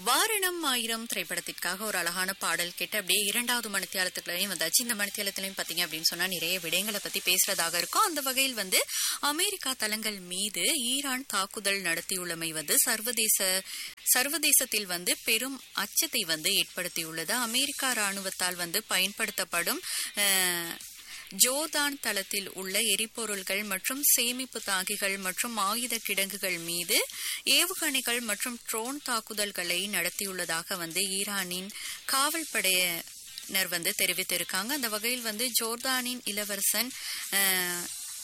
வாரணம் ஆயிரம் திரைப்படத்திற்காக ஒரு அழகான பாடல் கேட்டு அப்படியே இரண்டாவது மணித்தியாலத்துக்குள்ளேயும் வந்தாச்சு இந்த மணித்தியாலத்திலையும் பாத்தீங்க அப்படின்னு சொன்னா நிறைய விடயங்களை பத்தி பேசுறதாக இருக்கும் அந்த வகையில் வந்து அமெரிக்கா தளங்கள் மீது ஈரான் தாக்குதல் நடத்தியுள்ளமை வந்து சர்வதேச சர்வதேசத்தில் வந்து பெரும் அச்சத்தை வந்து ஏற்படுத்தியுள்ளது அமெரிக்கா ராணுவத்தால் வந்து பயன்படுத்தப்படும் அஹ், ஜோர்தான் தளத்தில் உள்ள எரிபொருள்கள் மற்றும் சேமிப்பு தாங்கிகள் மற்றும் ஆயுத கிடங்குகள் மீது ஏவுகணைகள் மற்றும் ட்ரோன் தாக்குதல்களை நடத்தியுள்ளதாக வந்து ஈரானின் காவல் படையினர் வந்து தெரிவித்திருக்காங்க அந்த வகையில் வந்து ஜோர்தானின் இளவரசன் அஹ்,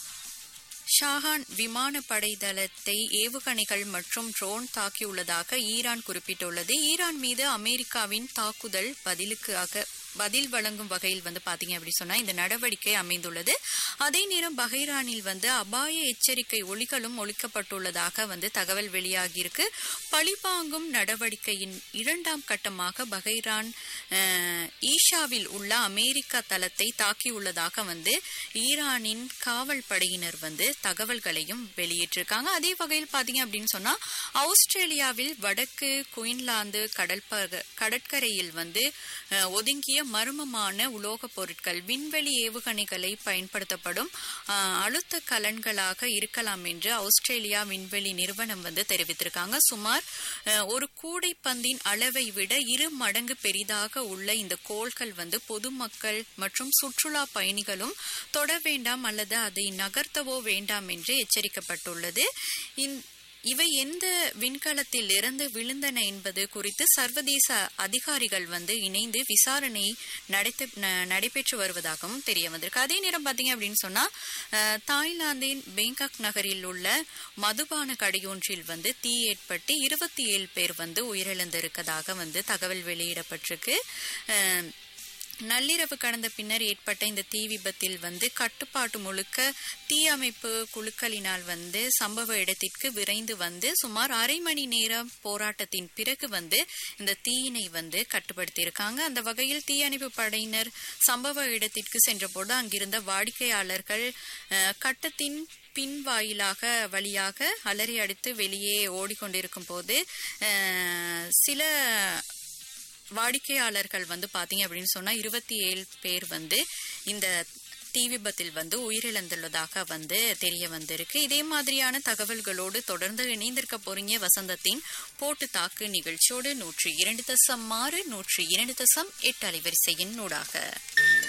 ஷாஹான் விமானப்படை தளத்தை ஏவுகணைகள் மற்றும் ட்ரோன் தாக்கியுள்ளதாக ஈரான் குறிப்பிட்டுள்ளது ஈரான் மீது அமெரிக்காவின் தாக்குதல் பதிலுக்காக பதில் வழங்கும் வகையில் வந்து பாத்தீங்க அப்படி சொன்னா இந்த நடவடிக்கை அமைந்துள்ளது அதே நேரம் பஹைரானில் வந்து அபாய எச்சரிக்கை ஒலிகளும் ஒழிக்கப்பட்டுள்ளதாக வந்து தகவல் வெளியாகியிருக்கு பழிபாங்கும் நடவடிக்கையின் இரண்டாம் கட்டமாக பஹைரான் அஹ், ஈஷாவில் உள்ள அமெரிக்கா தளத்தை தாக்கியுள்ளதாக வந்து ஈரானின் காவல் படையினர் வந்து தகவல்களையும் வெளியிட்டிருக்காங்க அதே வகையில் பாத்தீங்க அப்படின்னு சொன்னா ஆஸ்திரேலியாவில் வடக்கு குயின்லாந்து கடற்பக கடற்கரையில் வந்து அஹ், ஒதுங்கிய மர்மமான உலோகப் பொருட்கள் விண்வெளி ஏவுகணைகளை பயன்படுத்தப்படும் அஹ், அழுத்த கலன்களாக இருக்கலாம் என்று ஆஸ்திரேலியா விண்வெளி நிறுவனம் வந்து தெரிவித்திருக்காங்க சுமார் அஹ், ஒரு கூடைப்பந்தின் அளவை விட இரு மடங்கு பெரிதாக உள்ள இந்த கோள்கள் வந்து பொதுமக்கள் மற்றும் சுற்றுலா பயணிகளும் தொட வேண்டாம் அல்லது அதை நகர்த்தவோ வேண்டாம் என்று எச்சரிக்கப்பட்டுள்ளது இந்த இவை எந்த விண்கலத்தில் இருந்து விழுந்தன என்பது குறித்து சர்வதேச அதிகாரிகள் வந்து இணைந்து விசாரணை நடத்த ந- நடைபெற்று வருவதாகவும் தெரிய வந்திருக்கு அதே நேரம் பாத்தீங்க அப்படின்னு சொன்னா அஹ், தாய்லாந்தின் பேங்காக் நகரில் உள்ள மதுபான கடையொன்றில் வந்து தீ ஏற்பட்டு இருபத்தி ஏழு பேர் வந்து உயிரிழந்திருக்கதாக வந்து தகவல் வெளியிடப்பட்டிருக்கு அஹ், நள்ளிரவு கடந்த பின்னர் ஏற்பட்ட இந்த தீ விபத்தில் வந்து கட்டுப்பாட்டு முழுக்க தீயணைப்பு குழுக்களினால் வந்து சம்பவ இடத்திற்கு விரைந்து வந்து சுமார் அரை மணி நேரம் போராட்டத்தின் பிறகு வந்து இந்த தீயினை வந்து கட்டுப்படுத்தியிருக்காங்க அந்த வகையில் தீயணைப்பு படையினர் சம்பவ இடத்திற்கு சென்றபோது அங்கிருந்த வாடிக்கையாளர்கள் அஹ், கட்டத்தின் பின் வாயிலாக வழியாக அலறி அடித்து வெளியே ஓடிக்கொண்டிருக்கும் போது அஹ், சில வாடிக்கையாளர்கள் வந்து பாத்தீங்க அப்படின்னு சொன்னா இருபத்தி ஏழு பேர் வந்து இந்த தீ விபத்தில் வந்து உயிரிழந்துள்ளதாக வந்து தெரிய வந்திருக்கு இதே மாதிரியான தகவல்களோடு தொடர்ந்து இணைந்திருக்க போறீங்க வசந்தத்தின் போட்டு தாக்கு நிகழ்ச்சியோடு நூற்றி இரண்டு தசம் ஆறு நூற்றி இரண்டு தசம் எட்டு அலைவரிசையின் நூடாக